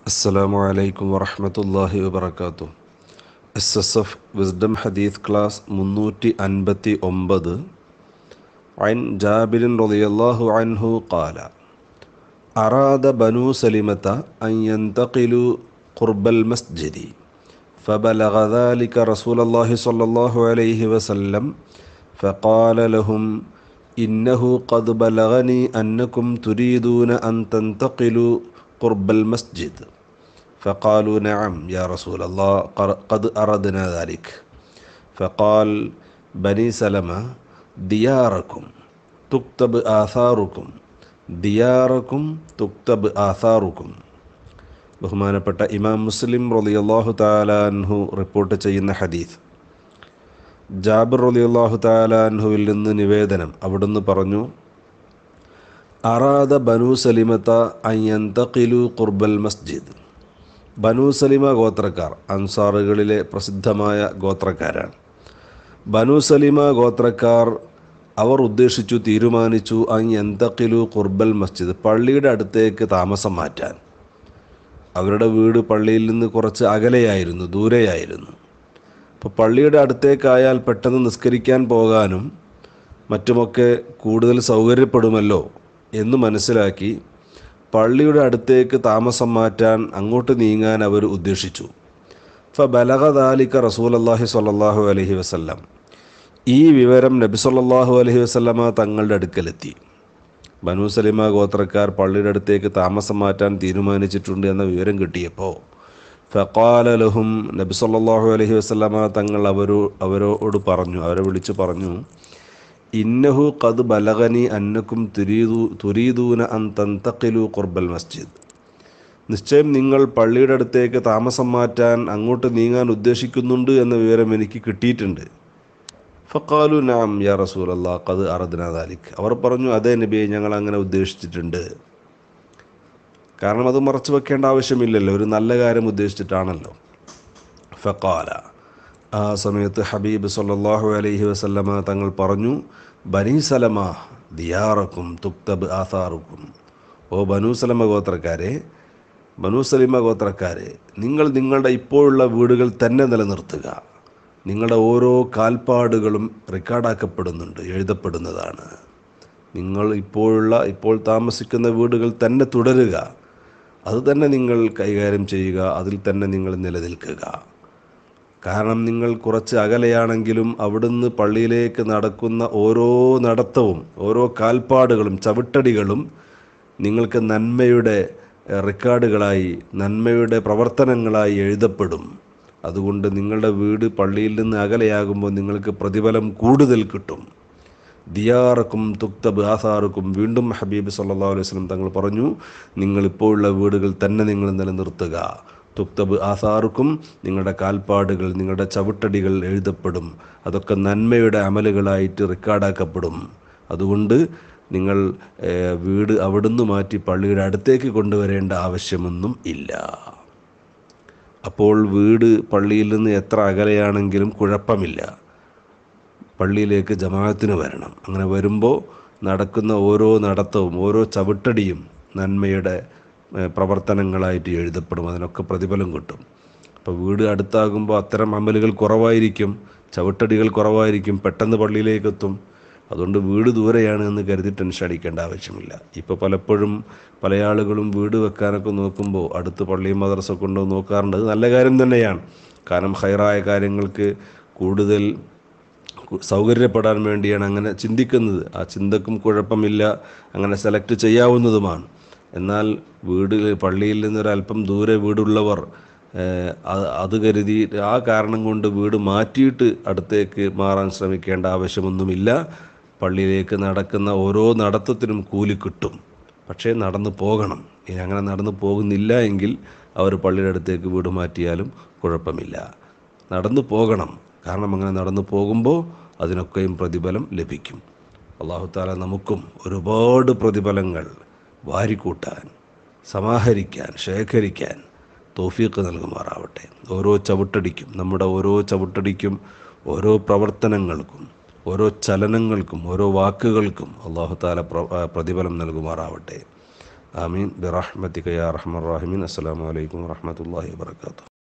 അസ്സലാമു അലൈക്കും വറഹ്മത്തുള്ളാഹി വബറകാതുഹു എസ് എസ് എഫ് വിസ്ഡം ഹദീസ് ക്ലാസ് മുന്നൂറ്റി അൻപത്തി ഒമ്പത് عن جابر رضي الله عنه قال أراد بنو سلمة أن ينتقلوا قرب المسجد فبلغ ذلك رسول الله صلى الله عليه وسلم فقال لهم إنه قد بلغني أنكم تريدون أن تنتقلوا قرب المسجد فقالوا نعم يا رسول الله قد أردنا ذلك فقال بني سلمة ദിയാറക്കും തുക്തബ് ആസാറുക്കും ദിയാറക്കും തുക്തബ് ആസാറുക്കും ബഹുമാനപ്പെട്ട ഇമാം മുസ്ലിം റളിയല്ലാഹു താലാൻഹു റിപ്പോർട്ട് ചെയ്യുന്ന ഹദീസ് ജാബിർ റളിയല്ലാഹു താലാൻഹുവിൽ നിന്ന് നിവേദനം അവിടുന്ന് പറഞ്ഞു അറാദ ബനു സലിമത്ത അയ്യന്തഖിലു ഖുർബൽ മസ്ജിദ് ബനു സലിമ ഗോത്രക്കാർ അൻസാറുകളിലെ പ്രസിദ്ധമായ ഗോത്രക്കാരാണ് ബനു സലിമ ഗോത്രക്കാർ അവർ ഉദ്ദേശിച്ചു തീരുമാനിച്ചു അങ് എന്തക്കിലു ഖുർബൽ മസ്ജിദ് പള്ളിയുടെ അടുത്തേക്ക് താമസം മാറ്റാൻ അവരുടെ വീട് പള്ളിയിൽ നിന്ന് കുറച്ച് അകലെയായിരുന്നു ദൂരെയായിരുന്നു അപ്പോൾ പള്ളിയുടെ അടുത്തേക്കായാൽ പെട്ടെന്ന് നിസ്കരിക്കാൻ പോകാനും മറ്റുമൊക്കെ കൂടുതൽ സൗകര്യപ്പെടുമല്ലോ എന്ന് മനസ്സിലാക്കി പള്ളിയുടെ അടുത്തേക്ക് താമസം മാറ്റാൻ അങ്ങോട്ട് നീങ്ങാൻ അവർ ഉദ്ദേശിച്ചു ഫബലഗ ദാലിക റസൂലല്ലാഹി സ്വല്ലല്ലാഹു അലൈഹി വസല്ലം ഈ വിവരം നബി സല്ലല്ലാഹു അലൈഹി വസല്ലമ തങ്ങളുടെ അടുക്കലെത്തി ബനു സലിമ ഗോത്രക്കാർ പള്ളിയുടെ അടുത്തേക്ക് താമസം മാറ്റാൻ തീരുമാനിച്ചിട്ടുണ്ട് എന്ന വിവരം കിട്ടിയപ്പോൾ ഫഖാല ലഹും നബി സല്ലല്ലാഹു അലൈഹി വസല്ലമ തങ്ങൾ അവരോ അവരോട് പറഞ്ഞു അവരെ വിളിച്ചു പറഞ്ഞു ഇന്നഹു ഖദ് ബലഗനി അന്നക്കും തുരീദു തുരീദൂന അൻ തന്തഖിലു ഖുർബൽ മസ്ജിദ് നിശ്ചയം നിങ്ങൾ പള്ളിയുടെ അടുത്തേക്ക് താമസം മാറ്റാൻ അങ്ങോട്ട് നീങ്ങാൻ ഉദ്ദേശിക്കുന്നുണ്ട് എന്ന വിവരം എനിക്ക് കിട്ടിയിട്ടുണ്ട് ഫക്കാലു നാം യാ റസൂൽ അള്ളാഹ് കത് അറദ്ന ദാലിക് അവർ പറഞ്ഞു അതേ നബിയെ ഞങ്ങൾ അങ്ങനെ ഉദ്ദേശിച്ചിട്ടുണ്ട് കാരണം അത് മറച്ചു വെക്കേണ്ട ആവശ്യമില്ലല്ലോ ഒരു നല്ല കാര്യം ഉദ്ദേശിച്ചിട്ടാണല്ലോ ഫക്കാല ആ സമയത്ത് ഹബീബ് സല്ലാഹു അലൈഹി വസല്ലമ തങ്ങൾ പറഞ്ഞു ബനീ സലമ ദിയാറക്കും തുക്തബ് ആസാറുക്കും ഓ ബനു സലമ ഗോത്രക്കാരെ ബനു സലിമ ഗോത്രക്കാരെ നിങ്ങൾ നിങ്ങളുടെ ഇപ്പോഴുള്ള വീടുകൾ തന്നെ നിലനിർത്തുക നിങ്ങളുടെ ഓരോ കാൽപ്പാടുകളും റെക്കോർഡാക്കപ്പെടുന്നുണ്ട് എഴുതപ്പെടുന്നതാണ് നിങ്ങൾ ഇപ്പോഴുള്ള ഇപ്പോൾ താമസിക്കുന്ന വീടുകൾ തന്നെ തുടരുക അത് തന്നെ നിങ്ങൾ കൈകാര്യം ചെയ്യുക അതിൽ തന്നെ നിങ്ങൾ നിലനിൽക്കുക കാരണം നിങ്ങൾ കുറച്ച് അകലെയാണെങ്കിലും അവിടുന്ന് പള്ളിയിലേക്ക് നടക്കുന്ന ഓരോ നടത്തവും ഓരോ കാൽപ്പാടുകളും ചവിട്ടടികളും നിങ്ങൾക്ക് നന്മയുടെ റെക്കോർഡുകളായി നന്മയുടെ പ്രവർത്തനങ്ങളായി എഴുതപ്പെടും അതുകൊണ്ട് നിങ്ങളുടെ വീട് പള്ളിയിൽ നിന്ന് അകലെയാകുമ്പോൾ നിങ്ങൾക്ക് പ്രതിഫലം കൂടുതൽ കിട്ടും ദിയാറക്കും തുക്തബ് ആസാറുക്കും വീണ്ടും ഹബീബ് സല്ലാ അലൈഹി വസ്ലം തങ്ങൾ പറഞ്ഞു നിങ്ങളിപ്പോഴുള്ള വീടുകൾ തന്നെ നിങ്ങൾ നിലനിർത്തുക തുക്തബ് ആസാറുക്കും നിങ്ങളുടെ കാൽപ്പാടുകൾ നിങ്ങളുടെ ചവിട്ടടികൾ എഴുതപ്പെടും അതൊക്കെ നന്മയുടെ അമലുകളായിട്ട് റെക്കോർഡാക്കപ്പെടും അതുകൊണ്ട് നിങ്ങൾ വീട് അവിടുന്ന് മാറ്റി പള്ളിയുടെ അടുത്തേക്ക് കൊണ്ടുവരേണ്ട ആവശ്യമൊന്നും ഇല്ല അപ്പോൾ വീട് പള്ളിയിൽ നിന്ന് എത്ര അകലെയാണെങ്കിലും കുഴപ്പമില്ല പള്ളിയിലേക്ക് ജമാഅത്തിന് വരണം അങ്ങനെ വരുമ്പോൾ നടക്കുന്ന ഓരോ നടത്തവും ഓരോ ചവിട്ടടിയും നന്മയുടെ പ്രവർത്തനങ്ങളായിട്ട് എഴുതപ്പെടും അതിനൊക്കെ പ്രതിഫലം കിട്ടും അപ്പോൾ വീട് അടുത്താകുമ്പോൾ അത്തരം അമലുകൾ കുറവായിരിക്കും ചവിട്ടടികൾ കുറവായിരിക്കും പെട്ടെന്ന് പള്ളിയിലേക്ക് എത്തും അതുകൊണ്ട് വീട് ദൂരെയാണ് എന്ന് കരുതി ടെൻഷൻ അടിക്കേണ്ട ആവശ്യമില്ല ഇപ്പോൾ പലപ്പോഴും പല ആളുകളും വീട് വെക്കാനൊക്കെ നോക്കുമ്പോൾ അടുത്ത് പള്ളിയും മദ്രസ കൊണ്ടോ നോക്കാറുണ്ട് അത് നല്ല കാര്യം തന്നെയാണ് കാരണം ഹൈറായ കാര്യങ്ങൾക്ക് കൂടുതൽ സൗകര്യപ്പെടാൻ വേണ്ടിയാണ് അങ്ങനെ ചിന്തിക്കുന്നത് ആ ചിന്തക്കും കുഴപ്പമില്ല അങ്ങനെ സെലക്ട് ചെയ്യാവുന്നതുമാണ് എന്നാൽ വീട് പള്ളിയിൽ നിന്നൊരല്പം ദൂരെ വീടുള്ളവർ അത് കരുതി ആ കാരണം കൊണ്ട് വീട് മാറ്റിയിട്ട് അടുത്തേക്ക് മാറാൻ ശ്രമിക്കേണ്ട ആവശ്യമൊന്നുമില്ല പള്ളിയിലേക്ക് നടക്കുന്ന ഓരോ നടത്തത്തിനും കൂലി കിട്ടും പക്ഷേ നടന്നു പോകണം ഇനി അങ്ങനെ നടന്നു പോകുന്നില്ല എങ്കിൽ അവർ പള്ളിയുടെ അടുത്തേക്ക് വീട് മാറ്റിയാലും കുഴപ്പമില്ല നടന്നു പോകണം കാരണം അങ്ങനെ നടന്നു പോകുമ്പോൾ അതിനൊക്കെയും പ്രതിഫലം ലഭിക്കും അള്ളാഹു താല നമുക്കും ഒരുപാട് പ്രതിഫലങ്ങൾ വാരിക്കൂട്ടാൻ സമാഹരിക്കാൻ ശേഖരിക്കാൻ തോഫീക്ക് നൽകുമാറാവട്ടെ ഓരോ ചവിട്ടടിക്കും നമ്മുടെ ഓരോ ചവിട്ടടിക്കും ഓരോ പ്രവർത്തനങ്ങൾക്കും ഓരോ ചലനങ്ങൾക്കും ഓരോ വാക്കുകൾക്കും അള്ളാഹു താല പ്രതിഫലം നൽകുമാറാവട്ടെ ആമീൻ ബിറഹ്മത്തിക യാ റഹ്മർ റഹീമീൻ അസ്സലാമു അലൈക്കും വറഹ്മത്തുള്ളാഹി വബറകാതുഹു